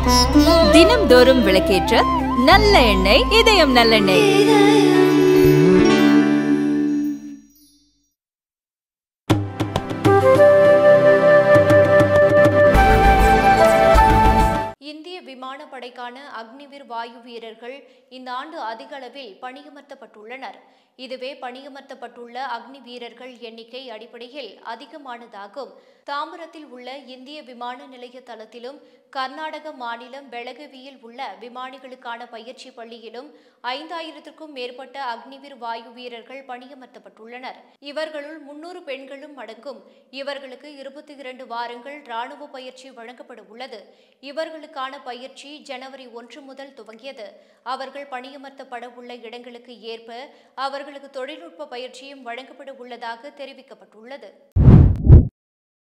தினம்தோறும் விளக்கேற்ற நல்ல எண்ணெய் இதயம் நல்லெண்ணெய் இந்திய விமானப்படைக்கான அக்னிவீர் வாயு வீரர்கள் இந்த ஆண்டு அதிக அளவில் பணியமர்த்தப்பட்டுள்ளனர் இதுவே பணியமர்த்தப்பட்டுள்ள அக்னி வீரர்கள் எண்ணிக்கை அடிப்படையில் அதிகமானதாகும் தாம்பரத்தில் உள்ள இந்திய விமான நிலைய தளத்திலும் கர்நாடக மாநிலம் பெளகவியில் உள்ள விமானிகளுக்கான பயிற்சி பள்ளியிலும் ஐந்தாயிரத்திற்கும் மேற்பட்ட அக்னிவீர் வாயு வீரர்கள் பணியமர்த்தப்பட்டுள்ளனர் இவர்களுள் முன்னூறு பெண்களும் அடங்கும் இவர்களுக்கு இருபத்தி இரண்டு வாரங்கள் ராணுவ பயிற்சி வழங்கப்பட உள்ளது இவர்களுக்கான பயிற்சி ஜனவரி ஒன்று முதல் துவங்கியது அவர்கள் பணியமர்த்தப்பட உள்ள இடங்களுக்கு ஏற்ப அவர்களுக்கு தொழில்நுட்ப பயிற்சியும் வழங்கப்பட உள்ளதாக தெரிவிக்கப்பட்டுள்ளது